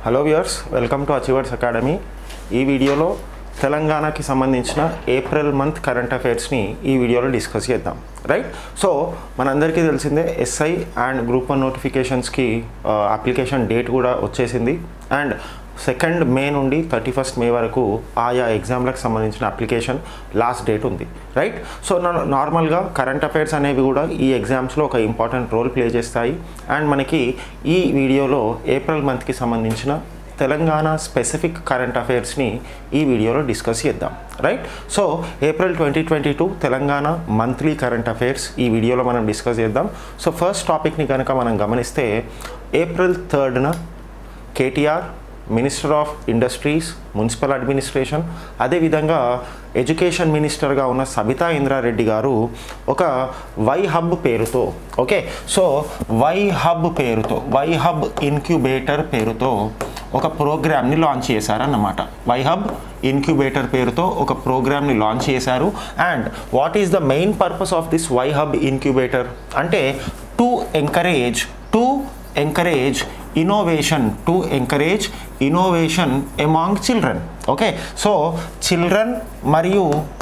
Hello viewers welcome to achievers academy ఈ వీడియోలో తెలంగాణకి సంబంధించిన ఏప్రిల్ మంత్ కరెంట్ అఫైర్స్ని ఈ వీడియోలో డిస్కస్ చేద్దాం రైట్ సో మనందరికీ తెలిసిందే ఎస్ఐ అండ్ గ్రూప్ వన్ నోటిఫికేషన్స్కి అప్లికేషన్ డేట్ కూడా వచ్చేసింది అండ్ సెకండ్ మే నుండి థర్టీ ఫస్ట్ మే వరకు ఆయా ఎగ్జామ్లకు సంబంధించిన అప్లికేషన్ లాస్ట్ డేట్ ఉంది రైట్ సో నార్మల్గా కరెంట్ అఫైర్స్ అనేవి కూడా ఈ ఎగ్జామ్స్లో ఒక ఇంపార్టెంట్ రోల్ ప్లే చేస్తాయి అండ్ మనకి ఈ వీడియోలో ఏప్రిల్ మంత్కి సంబంధించిన తెలంగాణ స్పెసిఫిక్ కరెంట్ అఫైర్స్ని ఈ వీడియోలో డిస్కస్ చేద్దాం right so April twenty twenty two Telangana monthly current affairs ఈ వీడియోలో మనం డిస్కస్ చేద్దాం సో ఫస్ట్ టాపిక్ని కనుక మనం గమనిస్తే ఏప్రిల్ థర్డ్న KTR minister of industries municipal administration అదేవిధంగా ఎడ్యుకేషన్ మినిస్టర్గా ఉన్న సబితా ఇంద్రారెడ్డి గారు ఒక వై హబ్ పేరుతో ఓకే సో వై హబ్ పేరుతో వై హబ్ ఇన్క్యుబేటర్ పేరుతో ఒక ప్రోగ్రామ్ని లాంచ్ చేశారన్నమాట వై హబ్ ఇన్క్యుబేటర్ పేరుతో ఒక ప్రోగ్రామ్ని లాంచ్ చేశారు and what is the main purpose of this Y hub incubator అంటే to encourage to encourage innovation to encourage innovation among children okay so children మరియు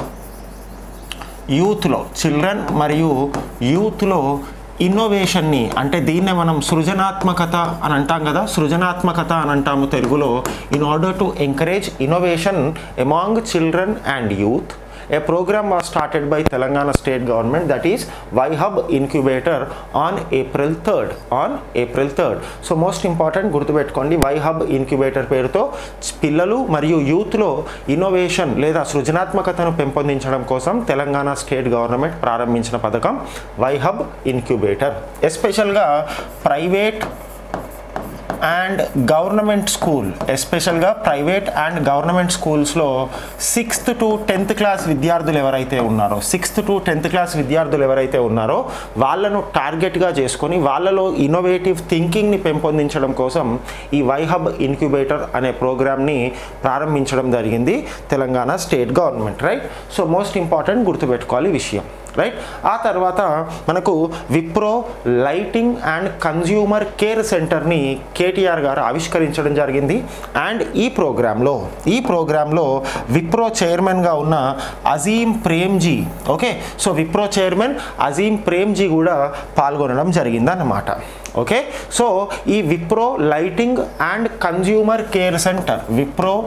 యూత్లో చిల్డ్రన్ మరియు యూత్లో ఇన్నోవేషన్ని అంటే దీన్నే మనం సృజనాత్మకత అని అంటాం కదా సృజనాత్మకత అని అంటాము తెలుగులో in order to encourage innovation among children and youth a program was started by Telangana state government that is YHub incubator on April 3rd on April 3rd so most important గుర్తుపెట్టుకోండి వైహబ్ ఇన్క్యుబేటర్ పేరుతో పిల్లలు మరియు యూత్లో innovation లేదా సృజనాత్మకతను పెంపొందించడం కోసం Telangana state government ప్రారంభించిన పథకం వైహబ్ ఇన్క్యుబేటర్ ఎస్పెషల్గా ప్రైవేట్ అండ్ గవర్నమెంట్ స్కూల్ ఎస్పెషల్గా ప్రైవేట్ అండ్ గవర్నమెంట్ స్కూల్స్లో సిక్స్త్ టు టెన్త్ క్లాస్ విద్యార్థులు ఎవరైతే ఉన్నారో సిక్స్త్ టు టెన్త్ క్లాస్ విద్యార్థులు ఎవరైతే ఉన్నారో వాళ్ళను టార్గెట్గా చేసుకొని వాళ్ళలో ఇన్నోవేటివ్ థింకింగ్ని పెంపొందించడం కోసం ఈ వైహబ్ ఇన్క్యుబేటర్ అనే ప్రోగ్రామ్ని ప్రారంభించడం జరిగింది Telangana state government right so most important గుర్తుపెట్టుకోవాలి ఈ విషయం రైట్ ఆ తర్వాత మనకు Wipro lighting and consumer care సెంటర్ని కేటీఆర్ గారు ఆవిష్కరించడం జరిగింది అండ్ ఈ ప్రోగ్రాంలో ఈ ప్రోగ్రాంలో విప్రో చైర్మన్గా ఉన్న Azim Premji okay so Wipro chairman Azim Premji కూడా పాల్గొనడం జరిగిందన్నమాట ఓకే సో ఈ Wipro lighting and consumer care centre Wipro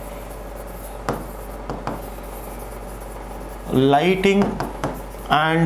lighting and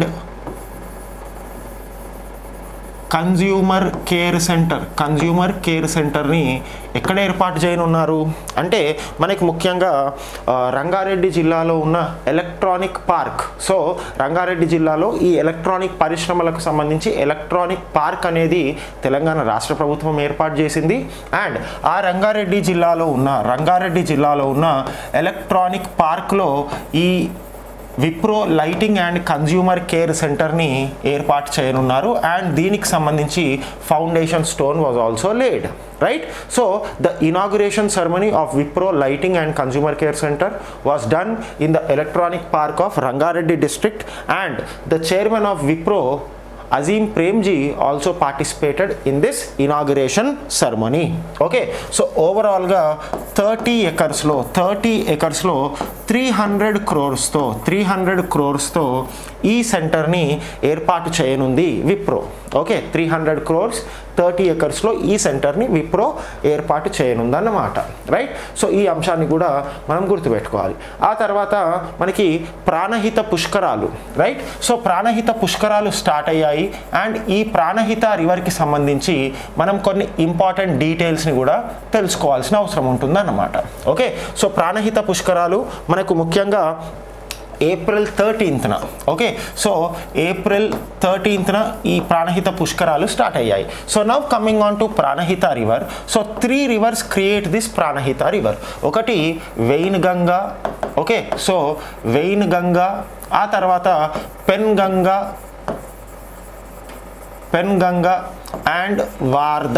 consumer care centre consumer care సెంటర్ని ఎక్కడ ఏర్పాటు చేయనున్నారు అంటే మనకి ముఖ్యంగా రంగారెడ్డి జిల్లాలో ఉన్న ఎలక్ట్రానిక్ పార్క్ సో రంగారెడ్డి జిల్లాలో ఈ ఎలక్ట్రానిక్ పరిశ్రమలకు సంబంధించి ఎలక్ట్రానిక్ పార్క్ అనేది తెలంగాణ రాష్ట్ర ప్రభుత్వం ఏర్పాటు చేసింది అండ్ ఆ రంగారెడ్డి జిల్లాలో ఉన్న రంగారెడ్డి జిల్లాలో ఉన్న ఎలక్ట్రానిక్ పార్క్లో ఈ Wipro lighting and consumer care సెంటర్ని ఏర్పాటు చేయనున్నారు అండ్ దీనికి సంబంధించి foundation stone was also laid right so the inauguration ceremony of Wipro lighting and consumer care centre was done in the electronic park of Rangareddy district and the chairman of Wipro Azim Premji also participated in this inauguration ceremony okay so ఓవరాల్గా thirty ఎకర్స్లో thirty ఎకర్స్లో three hundred క్రోర్స్తో three hundred క్రోర్స్తో ఈ సెంటర్ని ఏర్పాటు చేయనుంది Wipro okay three hundred crores thirty ఎకర్స్లో ఈ సెంటర్ని విప్రో ఏర్పాటు చేయనుందన్నమాట రైట్ సో ఈ అంశాన్ని కూడా మనం గుర్తుపెట్టుకోవాలి ఆ తర్వాత మనకి ప్రాణహిత పుష్కరాలు right so Pranahita Pushkaralu start అయ్యాయి అండ్ ఈ ప్రాణహిత రివర్కి సంబంధించి మనం కొన్ని ఇంపార్టెంట్ డీటెయిల్స్ని కూడా తెలుసుకోవాల్సిన అవసరం ఉంటుందన్నమాట ఓకే సో ప్రాణహిత పుష్కరాలు మనకు ముఖ్యంగా ఏప్రిల్ థర్టీన్త్న ఓకే సో ఏప్రిల్ థర్టీన్త్న ఈ ప్రాణహిత పుష్కరాలు స్టార్ట్ అయ్యాయి so now coming on to Pranahita river so three rivers create this Pranahita river ఒకటి Wainganga okay so Wainganga ఆ తర్వాత Penganga Penganga and Wardha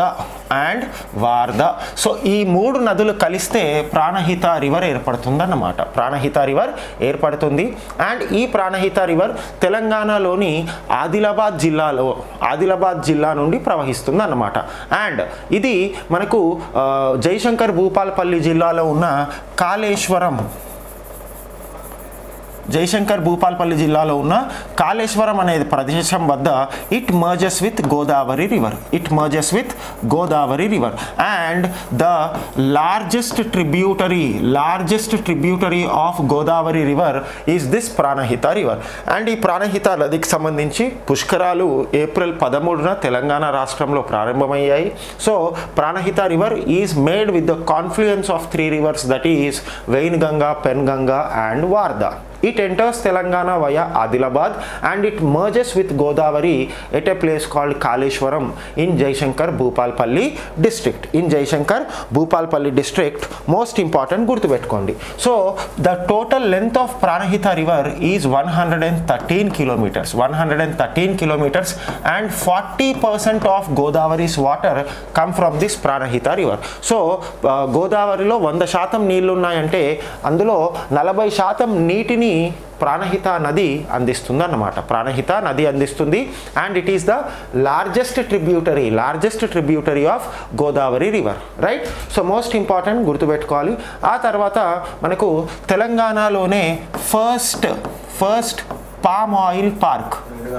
and Wardha so ఈ మూడు నదులు కలిస్తే ప్రాణహిత రివర్ ఏర్పడుతుందన్నమాట ప్రాణహిత రివర్ ఏర్పడుతుంది అండ్ ఈ ప్రాణహిత రివర్ తెలంగాణలోని ఆదిలాబాద్ జిల్లాలో ఆదిలాబాద్ జిల్లా నుండి ప్రవహిస్తుంది అన్నమాట అండ్ ఇది మనకు ఆ, జయశంకర్ భూపాలపల్లి జిల్లాలో ఉన్న కాళేశ్వరం జయశంకర్ భూపాల్పల్లి జిల్లాలో ఉన్న కాళేశ్వరం అనే ప్రదేశం వద్ద it merges with Godavari river it merges with Godavari river and the largest tributary largest tributary of Godavari river is this Pranahita river and ఈ ప్రాణహిత నదికి సంబంధించి పుష్కరాలు ఏప్రిల్ పదమూడున తెలంగాణ రాష్ట్రంలో ప్రారంభమయ్యాయి so Pranahita river is made with the confluence of three rivers that is Wainganga Penganga and Wardha It enters Telangana via Adilabad and it merges with Godavari at a place called Kaleshwaram in Jaishankar Bhupalpalli district. In Jaishankar Bhupalpalli district, most important గుర్తుపెట్టుకోండి so the total length of Pranahita river is one hundred and thirteen kilometres one hundred and thirteen kilometres and forty percent of Godavari's water come from this Pranahita river so గోదావరిలో వంద శాతం నీళ్లు ఉన్నాయంటే అందులో నలభై శాతం నీటిని ప్రాణహిత నది అందిస్తుంది అన్నమాట ప్రాణహిత నది అందిస్తుంది and it is the largest tributary largest tributary of Godavari river right so most important గుర్తుపెట్టుకోవాలి ఆ తర్వాత మనకు తెలంగాణలోనే first first palm oil park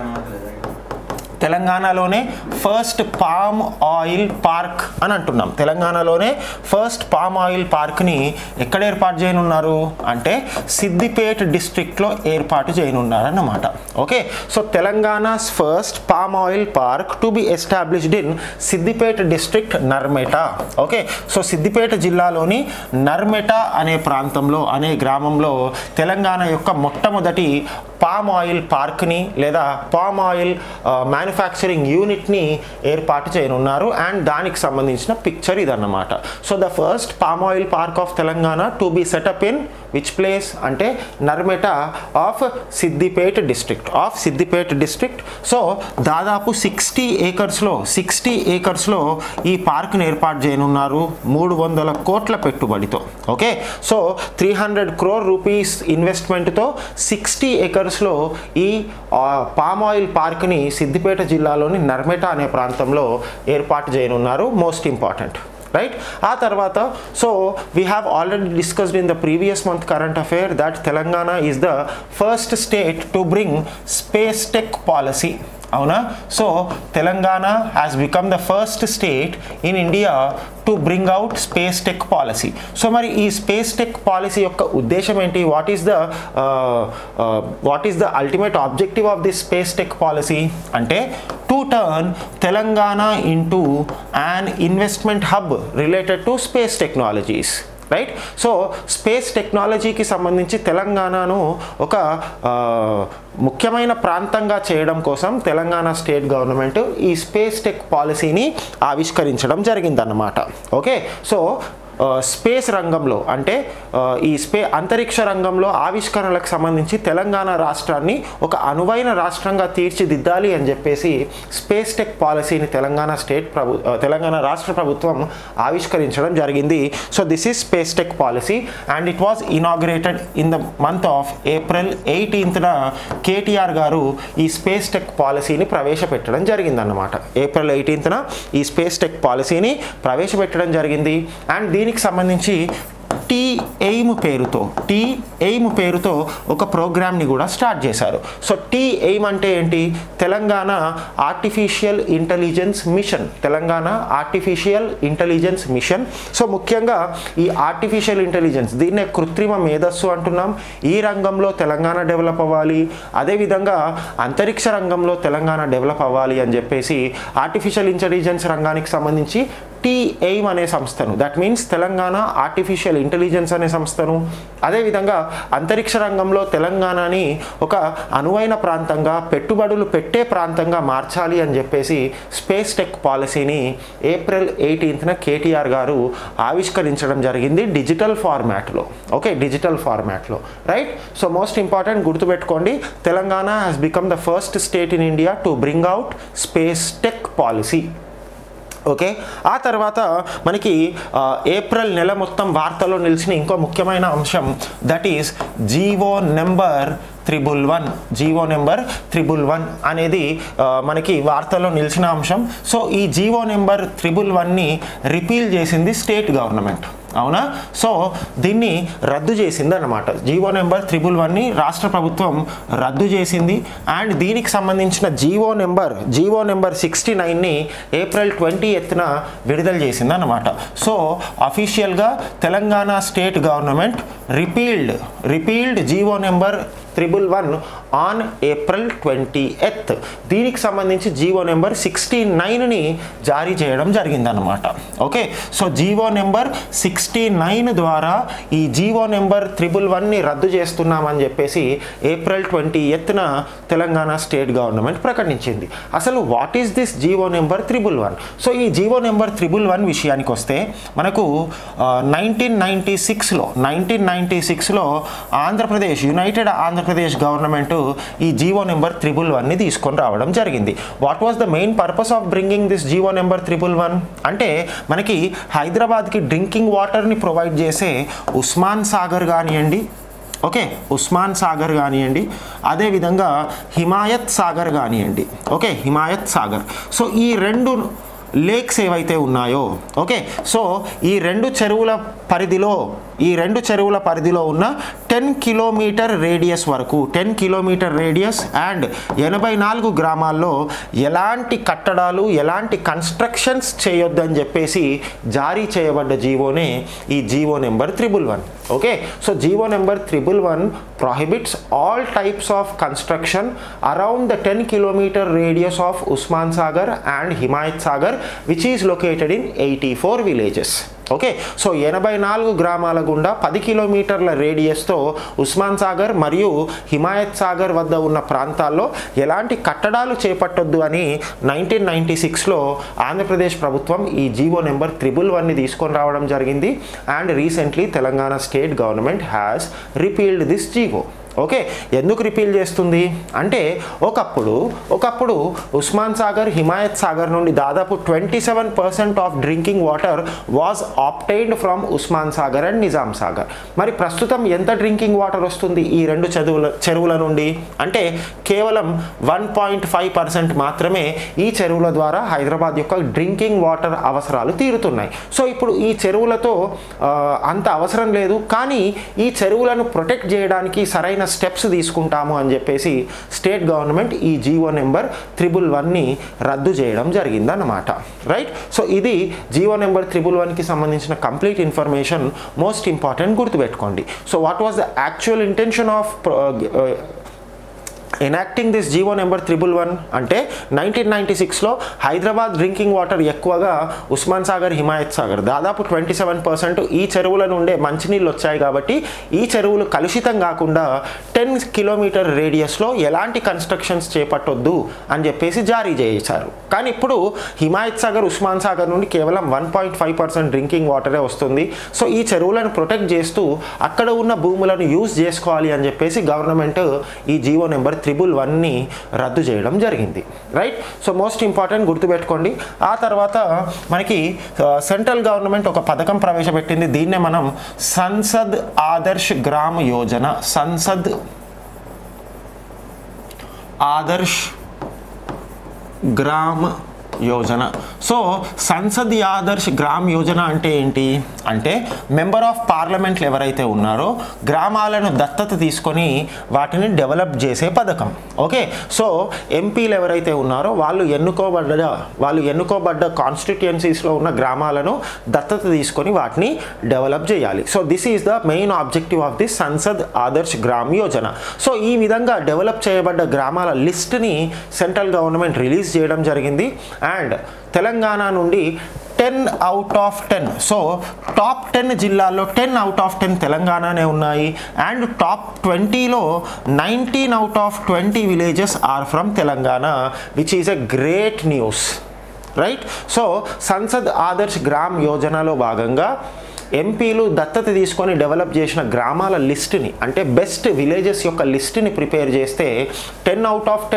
తెలంగాణలోనే ఫస్ట్ పామ్ ఆయిల్ పార్క్ అని అంటున్నాం తెలంగాణలోనే ఫస్ట్ పామ్ ఆయిల్ పార్క్ని ఎక్కడ ఏర్పాటు చేయనున్నారు అంటే సిద్దిపేట్ డిస్ట్రిక్ట్లో ఏర్పాటు చేయనున్నారు అన్నమాట ఓకే సో తెలంగాణస్ first palm oil park to be established in Siddipet district Narmeta okay so Siddipeta జిల్లాలోని నర్మెట అనే ప్రాంతంలో అనే గ్రామంలో తెలంగాణ యొక్క మొట్టమొదటి పామ్ ఆయిల్ పార్క్ని లేదా పామ్ ఆయిల్ మ్యానుఫ్యాక్చరింగ్ యూనిట్ని ఏర్పాటు చేయనున్నారు అండ్ దానికి సంబంధించిన పిక్చర్ ఇదన్నమాట so the first palm oil park of Telangana to be set up in which place అంటే Narmeta of Siddipet district of Siddipet district so దాదాపు సిక్స్టీ ఏకర్స్లో సిక్స్టీ ఏకర్స్లో ఈ పార్క్ని ఏర్పాటు చేయనున్నారు మూడు వందల కోట్ల పెట్టుబడితో okay so three hundred crore rupees ఇన్వెస్ట్మెంట్తో సిక్స్టీ ఏకర్స్లో ఈ పామ్ ఆయిల్ పార్క్ని సిద్దిపేట జిల్లాలోని నర్మెట అనే ప్రాంతంలో ఏర్పాటు చేయనున్నారు మోస్ట్ ఇంపార్టెంట్ రైట్ ఆ తర్వాత so we have already discussed in the previous month current affair that Telangana is the first state to bring space tech policy అవునా so Telangana has become the first state in India to bring out space tech policy so మరి ఈ space tech policy యొక్క ఉద్దేశం ఏంటి what is the what is the ultimate objective of this space tech policy అంటే to turn Telangana into an investment hub related to space technologies right so space టెక్నాలజీకి సంబంధించి తెలంగాణను ఒక ఆ, ముఖ్యమైన ప్రాంతంగా చేయడం కోసం తెలంగాణ స్టేట్ గవర్నమెంట్ ఈ స్పేస్ టెక్ పాలసీని ఆవిష్కరించడం జరిగిందన్నమాట ఓకే సో ఆ, స్పేస్ రంగంలో అంటే ఆ, ఈ స్పే అంతరిక్ష రంగంలో ఆవిష్కరణలకు సంబంధించి తెలంగాణ రాష్ట్రాన్ని ఒక అనువైన రాష్ట్రంగా తీర్చిదిద్దాలి అని చెప్పేసి స్పేస్ టెక్ పాలసీని తెలంగాణ స్టేట్ ప్రభు ఆ, తెలంగాణ రాష్ట్ర ప్రభుత్వం ఆవిష్కరించడం జరిగింది so this is space tech policy and it was inaugurated in the month of April ఎయిటీన్త్న కేటీఆర్ గారు ఈ స్పేస్ టెక్ పాలసీని ప్రవేశపెట్టడం జరిగిందన్నమాట ఏప్రిల్ ఎయిటీన్త్న ఈ స్పేస్ టెక్ పాలసీని ప్రవేశపెట్టడం జరిగింది అండ్ దీనికి సంబంధించి టీ ఎయిమ్ పేరుతో టీ ఎయిమ్ పేరుతో ఒక ప్రోగ్రామ్ని కూడా స్టార్ట్ చేశారు సో టీ ఎయిమ్ అంటే ఏంటి Telangana artificial intelligence mission Telangana artificial intelligence mission so ముఖ్యంగా ఈ ఆర్టిఫిషియల్ ఇంటెలిజెన్స్ దీన్నే కృత్రిమ మేధస్సు అంటున్నాం ఈ రంగంలో తెలంగాణ డెవలప్ అవ్వాలి అదేవిధంగా అంతరిక్ష రంగంలో తెలంగాణ డెవలప్ అవ్వాలి అని చెప్పేసి ఆర్టిఫిషియల్ ఇంటెలిజెన్స్ రంగానికి సంబంధించి టీ ఎయిమ్ అనే సంస్థను that means Telangana artificial intelligence అనే సంస్థను అదేవిధంగా అంతరిక్ష రంగంలో తెలంగాణని ఒక అనువైన ప్రాంతంగా పెట్టుబడులు పెట్టే ప్రాంతంగా మార్చాలి అని చెప్పేసి స్పేస్ టెక్ పాలసీని ఏప్రిల్ ఎయిటీన్త్న కేటీఆర్ గారు ఆవిష్కరించడం జరిగింది డిజిటల్ ఫార్మాట్లో ఓకే డిజిటల్ ఫార్మాట్లో రైట్ సో మోస్ట్ ఇంపార్టెంట్ గుర్తుపెట్టుకోండి Telangana has become the first state in India to bring out space tech policy okay ఆ తర్వాత మనకి ఆ, ఏప్రిల్ నెల మొత్తం వార్తలో నిలిచిన ఇంకో ముఖ్యమైన అంశం that is GO number triple one GO number triple one అనేది ఆ, మనకి వార్తల్లో నిలిచిన అంశం సో ఈ జీవో నెంబర్ త్రిబుల్ వన్ని రిపీల్ చేసింది స్టేట్ గవర్నమెంట్ అవునా సో దీన్ని రద్దు చేసింది అనమాట జీవో నెంబర్ త్రిబుల్ వన్ని రాష్ట్ర ప్రభుత్వం రద్దు చేసింది అండ్ దీనికి సంబంధించిన GO number GO number sixty నైన్ని ఏప్రిల్ ట్వంటీ ఎత్తున విడుదల చేసింది అనమాట సో అఫీషియల్గా Telangana state government repealed repealed GO number triple one on April twenty eighth దీనికి సంబంధించి జీవో నెంబర్ సిక్స్టీ నైన్ని జారీ చేయడం జరిగిందనమాట okay so GO number sixty nine ద్వారా ఈ జీవో నెంబర్ త్రిబుల్ వన్ని రద్దు చేస్తున్నామని చెప్పేసి ఏప్రిల్ ట్వంటీ ఎత్న తెలంగాణ స్టేట్ గవర్నమెంట్ ప్రకటించింది అసలు what is this GO number triple one so ఈ జీవో నెంబర్ త్రిబుల్ వన్ విషయానికి వస్తే మనకు నైన్టీన్ నైంటీ సిక్స్లో నైన్టీన్ నైంటీ సిక్స్లో ఆంధ్రప్రదేశ్ యునైటెడ్ ఆంధ్రప్రదేశ్ గవర్నమెంట్ ఈ జీవో నెంబర్ త్రిబుల్ వన్ని తీసుకొని రావడం జరిగింది what was the main purpose of bringing this GO number triple one అంటే మనకి హైదరాబాద్కి డ్రింకింగ్ వాటర్ని ప్రొవైడ్ చేసే ఉస్మాన్ సాగర్ కానివ్వండి ఓకే ఉస్మాన్ సాగర్ కానివ్వండి అదేవిధంగా హిమాయత్ సాగర్ కానివ్వండి ఓకే హిమాయత్ సాగర్ సో ఈ రెండు లేక్స్ ఏవైతే ఉన్నాయో ఓకే సో ఈ రెండు చెరువుల పరిధిలో ఈ రెండు చెరువుల పరిధిలో ఉన్న టెన్ కిలోమీటర్ రేడియస్ వరకు టెన్ కిలోమీటర్ రేడియస్ అండ్ ఎనభై నాలుగు గ్రామాల్లో ఎలాంటి కట్టడాలు ఎలాంటి కన్స్ట్రక్షన్స్ చేయొద్దని చెప్పేసి జారీ చేయబడ్డ జీవోనే ఈ GO number triple one okay so GO number triple one prohibits all types of construction around the 10 kilometer radius of Usman Sagar and Himayat Sagar which is located in 84 villages. Okay so ఎనభై నాలుగు గ్రామాల గుండా పది కిలోమీటర్ల రేడియస్తో ఉస్మాన్ సాగర్ మరియు హిమాయత్ సాగర్ వద్ద ఉన్న ప్రాంతాల్లో ఎలాంటి కట్టడాలు చేపట్టొద్దు అని నైన్టీన్ నైంటీ సిక్స్లో ఆంధ్రప్రదేశ్ ప్రభుత్వం ఈ జీవో నెంబర్ త్రిబుల్ వన్ని తీసుకొని రావడం జరిగింది and recently Telangana state government has repealed this GO okay ఎందుకు రిపీల్ చేస్తుంది అంటే ఒకప్పుడు ఒకప్పుడు ఉస్మాన్ సాగర్ హిమాయత్ సాగర్ నుండి దాదాపు twenty seven percent of drinking water was obtained from Osman Sagar and Nizam Sagar మరి ప్రస్తుతం ఎంత డ్రింకింగ్ వాటర్ వస్తుంది ఈ రెండు చెరువుల చెరువుల నుండి అంటే కేవలం వన్ పాయింట్ ఫైవ్ పర్సెంట్ మాత్రమే ఈ చెరువుల ద్వారా హైదరాబాద్ యొక్క డ్రింకింగ్ వాటర్ అవసరాలు తీరుతున్నాయి సో ఇప్పుడు ఈ చెరువులతో ఆ, అంత అవసరం లేదు కానీ ఈ చెరువులను ప్రొటెక్ట్ చేయడానికి సరైన స్టెప్స్ తీసుకుంటాము అని చెప్పేసి స్టేట్ గవర్నమెంట్ ఈ జీవో నెంబర్ త్రిబుల్ వన్ని రద్దు చేయడం జరిగిందన్నమాట రైట్ సో ఇది జీవో నెంబర్ త్రిబుల్ వన్కి సంబంధించిన కంప్లీట్ ఇన్ఫర్మేషన్ మోస్ట్ ఇంపార్టెంట్ గుర్తుపెట్టుకోండి so what was the actual intention of enacting this GO number triple one అంటే నైన్టీన్ నైంటీ సిక్స్లో హైదరాబాద్ డ్రింకింగ్ వాటర్ ఎక్కువగా ఉస్మాన్ సాగర్ హిమాయత్ సాగర్ దాదాపు ట్వంటీ సెవెన్ పర్సెంట్ ఈ చెరువుల నుండే మంచినీళ్ళు వచ్చాయి కాబట్టి ఈ చెరువులు కలుషితం కాకుండా టెన్ కిలోమీటర్ రేడియస్లో ఎలాంటి కన్స్ట్రక్షన్స్ చేపట్టొద్దు అని చెప్పేసి జారీ చేశారు కానీ ఇప్పుడు హిమాయత్ సాగర్ ఉస్మాన్ సాగర్ నుండి కేవలం one point five percent drinking వాటరే వస్తుంది సో ఈ చెరువులను ప్రొటెక్ట్ చేస్తూ అక్కడ ఉన్న భూములను యూజ్ చేసుకోవాలి అని చెప్పేసి గవర్నమెంట్ ఈ జీవో నెంబర్ త్రిబుల్ వన్ని రద్దు చేయడం జరిగింది రైట్ సో మోస్ట్ ఇంపార్టెంట్ గుర్తుపెట్టుకోండి ఆ తర్వాత మనకి సెంట్రల్ గవర్నమెంట్ ఒక పథకం ప్రవేశపెట్టింది దీన్నే మనం సంసద్ ఆదర్శ్ గ్రామ్ యోజన సంసద్ ఆదర్శ్ గ్రామ్ యోజన సో సంసద్ ఆదర్శ్ గ్రామ్ యోజన అంటే ఏంటి అంటే మెంబర్ ఆఫ్ పార్లమెంట్లు ఎవరైతే ఉన్నారో గ్రామాలను దత్తత తీసుకొని వాటిని డెవలప్ చేసే పథకం ఓకే సో ఎంపీలు ఎవరైతే ఉన్నారో వాళ్ళు ఎన్నుకోబడ్డ వాళ్ళు ఎన్నుకోబడ్డ కాన్స్టిట్యుయెన్సీస్లో ఉన్న గ్రామాలను దత్తత తీసుకొని వాటిని డెవలప్ చేయాలి so this is the main objective of the Sansad Adarsh Gram Yojana so ఈ విధంగా డెవలప్ చేయబడ్డ గ్రామాల లిస్ట్ని సెంట్రల్ గవర్నమెంట్ రిలీజ్ చేయడం జరిగింది అండ్ తెలంగాణ నుండి ten out of ten so top ten జిల్లాల్లో టెన్ అవుట్ ఆఫ్ టెన్ తెలంగాణనే ఉన్నాయి అండ్ టాప్ ట్వంటీలో nineteen out of twenty villages are from Telangana which is a great news right so Sansad Adarsh Gram యోజనలో భాగంగా ఎంపీలు దత్తత తీసుకొని డెవలప్ చేసిన గ్రామాల లిస్ట్ని అంటే బెస్ట్ విలేజెస్ యొక్క లిస్ట్ని ప్రిపేర్ చేస్తే ten out of ten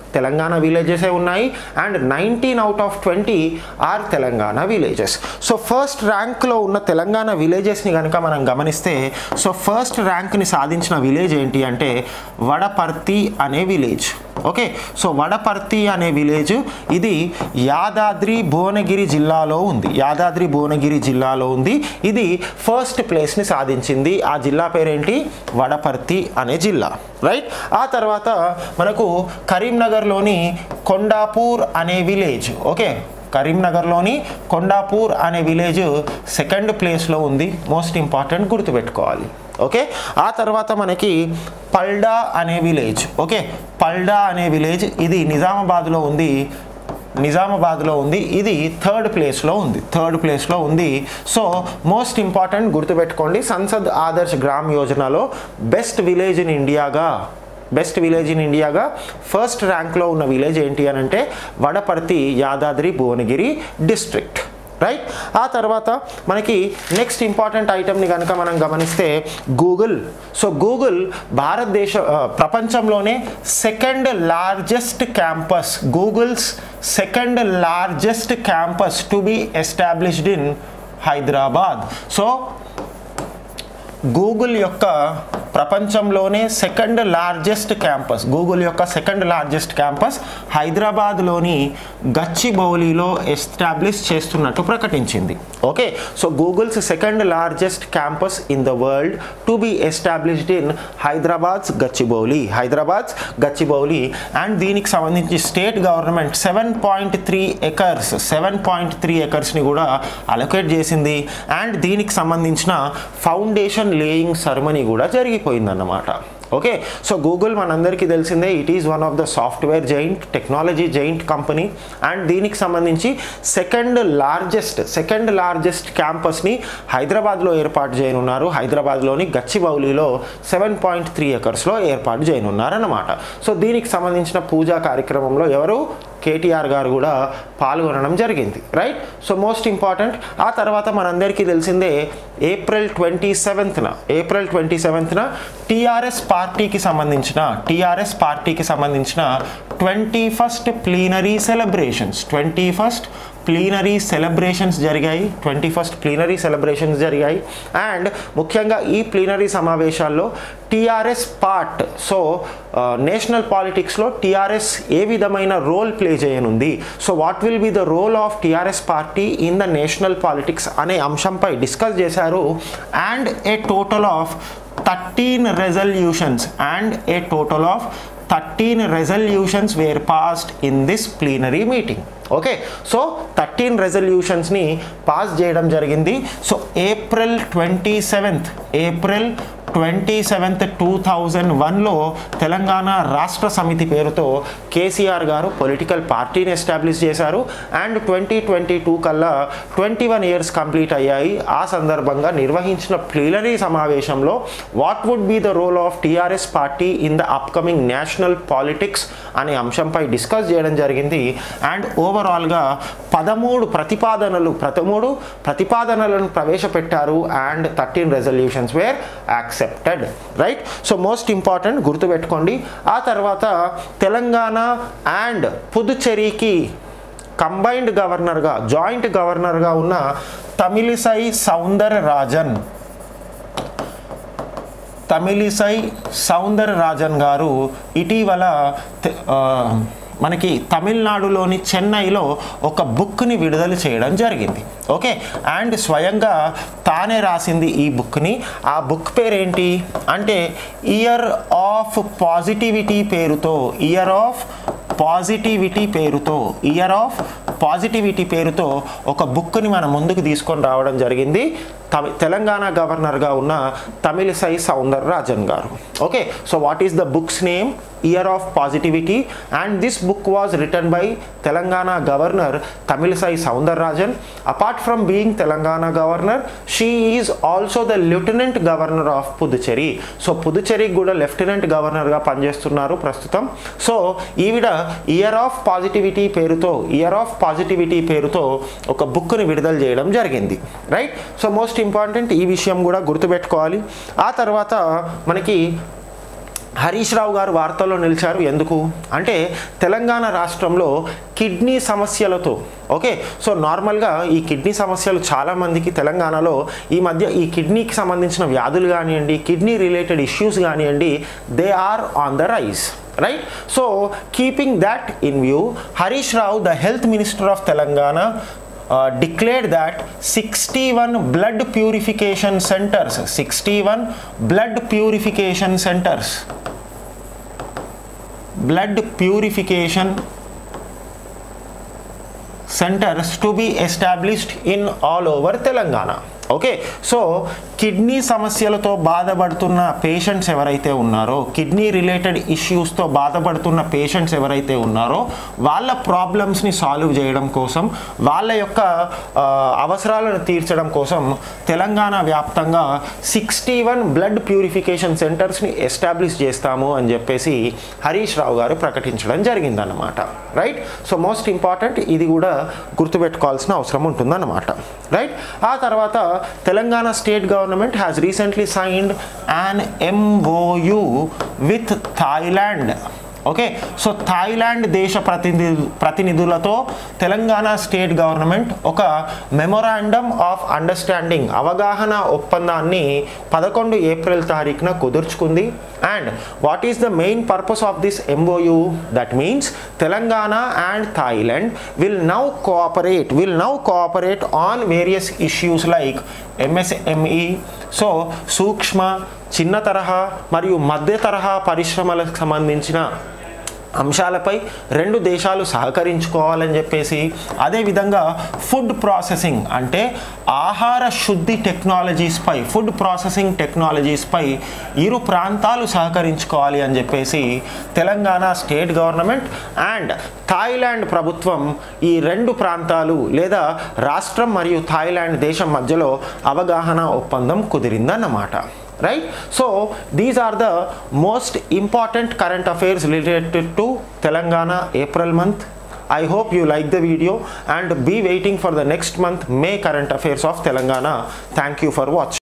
Telangana విలేజెసే ఉన్నాయి and nineteen out of twenty are Telangana villages so first ర్యాంక్లో ఉన్న తెలంగాణ విలేజెస్ని కనుక మనం గమనిస్తే సో ఫస్ట్ ర్యాంక్ని సాధించిన విలేజ్ ఏంటి అంటే వడపర్తి అనే విలేజ్ ఓకే సో వడపర్తి అనే విలేజ్ ఇది యాదాద్రి భువనగిరి జిల్లాలో ఉంది యాదాద్రి భువనగిరి జిల్లాలో ఉంది ఇది ఫస్ట్ ప్లేస్ని సాధించింది ఆ జిల్లా పేరేంటి వడపర్తి అనే జిల్లా రైట్ ఆ తర్వాత మనకు కరీంనగర్లోని కొండాపూర్ అనే విలేజ్ ఓకే కరీంనగర్లోని కొండాపూర్ అనే విలేజ్ సెకండ్ ప్లేస్లో ఉంది మోస్ట్ ఇంపార్టెంట్ గుర్తుపెట్టుకోవాలి ఓకే ఆ తర్వాత మనకి పల్డా అనే విలేజ్ ఓకే పల్డా అనే విలేజ్ ఇది నిజామాబాద్లో ఉంది నిజామాబాద్లో ఉంది ఇది థర్డ్ ప్లేస్లో ఉంది థర్డ్ ప్లేస్లో ఉంది సో మోస్ట్ ఇంపార్టెంట్ గుర్తుపెట్టుకోండి సంసద్ ఆదర్శ్ గ్రామ్ యోజనలో బెస్ట్ విలేజ్ ఇన్ ఇండియాగా బెస్ట్ విలేజ్ ఇన్ ఇండియాగా ఫస్ట్ ర్యాంక్లో ఉన్న విలేజ్ ఏంటి అని అంటే వడపర్తి యాదాద్రి భువనగిరి డిస్ట్రిక్ట్ రైట్ ఆ తర్వాత మనకి నెక్స్ట్ ఇంపార్టెంట్ ఐటమ్ని కనుక మనం గమనిస్తే గూగుల్ సో గూగుల్ భారతదేశ ఆ, ప్రపంచంలోనే second largest campus Google's second largest campus to be established in Hyderabad so Google యొక్క ప్రపంచంలోనే సెకండ్ లార్జెస్ట్ క్యాంపస్ గూగుల్ యొక్క సెకండ్ లార్జెస్ట్ క్యాంపస్ హైదరాబాద్లోని గచ్చిబౌలిలో ఎస్టాబ్లిష్ చేస్తున్నట్టు ప్రకటించింది okay so Google's second largest campus in the world to be established in Hyderabad's Gachibowli Hyderabad's Gachibowli and దీనికి సంబంధించి state government seven point three acres seven point three ఎకర్స్ని కూడా allocate చేసింది అండ్ దీనికి సంబంధించిన ఫౌండేషన్ లేయింగ్ సెరమనీ కూడా జరిగిపోయిందన్నమాట ఓకే సో గూగుల్ మనందరికీ తెలిసిందే it is one of the software giant technology giant company and దీనికి సంబంధించి సెకండ్ లార్జెస్ట్ సెకండ్ లార్జెస్ట్ క్యాంపస్ని హైదరాబాద్లో ఏర్పాటు చేయనున్నారు హైదరాబాద్లోని గచ్చిబౌలిలో సెవెన్ పాయింట్ త్రీ ఎకర్స్లో ఏర్పాటు చేయనున్నారన్నమాట సో దీనికి సంబంధించిన పూజా కార్యక్రమంలో ఎవరు కేటీఆర్ గారు కూడా పాల్గొనడం జరిగింది రైట్ సో మోస్ట్ ఇంపార్టెంట్ ఆ తర్వాత మనందరికీ తెలిసిందే ఏప్రిల్ ట్వంటీ సెవెంత్న ఏప్రిల్ ట్వంటీ సెవెంత్న టీఆర్ఎస్ పార్టీకి సంబంధించిన టీఆర్ఎస్ పార్టీకి సంబంధించిన twenty first plenary celebrations twenty first plenary celebrations జరిగాయి ట్వంటీ ఫస్ట్ ప్లీనరీ సెలబ్రేషన్స్ జరిగాయి అండ్ ముఖ్యంగా ఈ ప్లీనరీ సమావేశాల్లో టీఆర్ఎస్ పార్ట్ సో నేషనల్ పాలిటిక్స్లో టీఆర్ఎస్ ఏ విధమైన రోల్ ప్లే చేయనుంది so what will be the role of TRS party in the national politics అనే అంశంపై డిస్కస్ చేశారు and a total of thirteen resolutions and a total of thirteen resolutions were passed in this plenary meeting okay so thirteen రెజల్యూషన్స్ని pass చేయడం జరిగింది so April twenty seventh April twenty seventh two thousand వన్లో తెలంగాణ రాష్ట్ర సమితి పేరుతో కేసీఆర్ గారు political పార్టీని establish చేశారు అండ్ ట్వంటీ ట్వంటీ టూ కల్లా ట్వంటీ వన్ ఇయర్స్ కంప్లీట్ అయ్యాయి ఆ సందర్భంగా నిర్వహించిన ప్లీనరీ సమావేశంలో what would be the role of TRS party in the upcoming national politics అనే అంశంపై డిస్కస్ చేయడం జరిగింది అండ్ ఓవరాల్గా పదమూడు ప్రతిపాదనలు పదమూడు ప్రతిపాదనలను ప్రవేశపెట్టారు and thirteen resolutions were accepted right so most important గుర్తుపెట్టుకోండి ఆ తర్వాత తెలంగాణ అండ్ పుదుచ్చేరికి కంబైన్డ్ గవర్నర్గా జాయింట్ గవర్నర్గా ఉన్న తమిళిసై సౌందర రాజన్ తమిళిసై సౌందర రాజన్ గారు ఇటీవల తె- ఆ, మనకి తమిళనాడులోని చెన్నైలో ఒక బుక్ని విడుదల చేయడం జరిగింది ఓకే అండ్ స్వయంగా తానే రాసింది ఈ బుక్ని ఆ బుక్ పేరేంటి అంటే ఇయర్ ఆఫ్ పాజిటివిటీ పేరుతో ఇయర్ ఆఫ్ పాజిటివిటీ పేరుతో ఇయర్ ఆఫ్ పాజిటివిటీ పేరుతో ఒక బుక్ని మన ముందుకు తీసుకొని రావడం జరిగింది తమి తెలంగాణ గవర్నర్గా ఉన్న తమిళిసై సౌందర్ రాజన్ గారు okay so what is the book's name year of positivity and this book was written by Telangana governor Tamilisai Soundar Rajan apart from being Telangana governor she is also the lieutenant governor of Puducherry so పుదుచ్చేరికి కూడా లెఫ్టినెంట్ గవర్నర్గా పనిచేస్తున్నారు ప్రస్తుతం సో ఈవిడ ఇయర్ ఆఫ్ పాజిటివిటీ పేరుతో year of positivity పేరుతో ఒక బుక్ని విడుదల చేయడం జరిగింది రైట్ సో మోస్ట్ ఇంపార్టెంట్ ఈ విషయం కూడా గుర్తుపెట్టుకోవాలి ఆ తర్వాత మనకి హరీష్ రావు గారు వార్తల్లో నిలిచారు ఎందుకు అంటే తెలంగాణ రాష్ట్రంలో కిడ్నీ సమస్యలతో ఓకే సో నార్మల్గా ఈ కిడ్నీ సమస్యలు చాలామందికి తెలంగాణలో ఈ మధ్య ఈ కిడ్నీకి సంబంధించిన వ్యాధులు కానివ్వండి కిడ్నీ రిలేటెడ్ ఇష్యూస్ కానివ్వండి they are on the rise right so keeping that in view Harish Rao the health minister of Telangana uh, declared that 61 blood purification centers 61 blood purification centers blood purification centers to be established in all over telangana okay so kidney సమస్యలతో బాధపడుతున్న patients ఎవరైతే ఉన్నారో kidney related ఇష్యూస్తో బాధపడుతున్న patients ఎవరైతే ఉన్నారో వాళ్ళ ప్రాబ్లమ్స్ని solve చేయడం కోసం వాళ్ళ యొక్క ఆ, అవసరాలను తీర్చడం కోసం తెలంగాణ వ్యాప్తంగా సిక్స్టీ వన్ బ్లడ్ ప్యూరిఫికేషన్ సెంటర్స్ని ఎస్టాబ్లిష్ చేస్తాము అని చెప్పేసి హరీష్ రావు గారు ప్రకటించడం జరిగిందన్నమాట రైట్ సో మోస్ట్ ఇంపార్టెంట్ ఇది కూడా గుర్తుపెట్టుకోవాల్సిన అవసరం ఉంటుందన్నమాట రైట్ ఆ తర్వాత Telangana state government has recently signed an MOU with Thailand okay so Thailand దేశ ప్రతినిధి ప్రతినిధులతో తెలంగాణ స్టేట్ గవర్నమెంట్ ఒక మెమొరాండమ్ ఆఫ్ అండర్స్టాండింగ్ అవగాహన ఒప్పందాన్ని పదకొండు ఏప్రిల్ తారీఖున కుదుర్చుకుంది and what is the main purpose of this MOU that means Telangana and Thailand will now cooperate will now cooperate on various issues like MSME so సూక్ష్మ చిన్న తరహా మరియు మధ్య తరహా పరిశ్రమలకు సంబంధించిన అంశాలపై రెండు దేశాలు సహకరించుకోవాలని చెప్పేసి అదేవిధంగా ఫుడ్ ప్రాసెసింగ్ అంటే ఆహార శుద్ధి టెక్నాలజీస్పై ఫుడ్ ప్రాసెసింగ్ టెక్నాలజీస్పై ఇరు ప్రాంతాలు సహకరించుకోవాలి అని చెప్పేసి Telangana state government and Thailand ప్రభుత్వం ఈ రెండు ప్రాంతాలు లేదా రాష్ట్రం మరియు థాయిలాండ్ దేశం మధ్యలో అవగాహన ఒప్పందం కుదిరిందన్నమాట right so these are the most important current affairs related to telangana april month i hope you like the video and be waiting for the next month may current affairs of telangana thank you for watching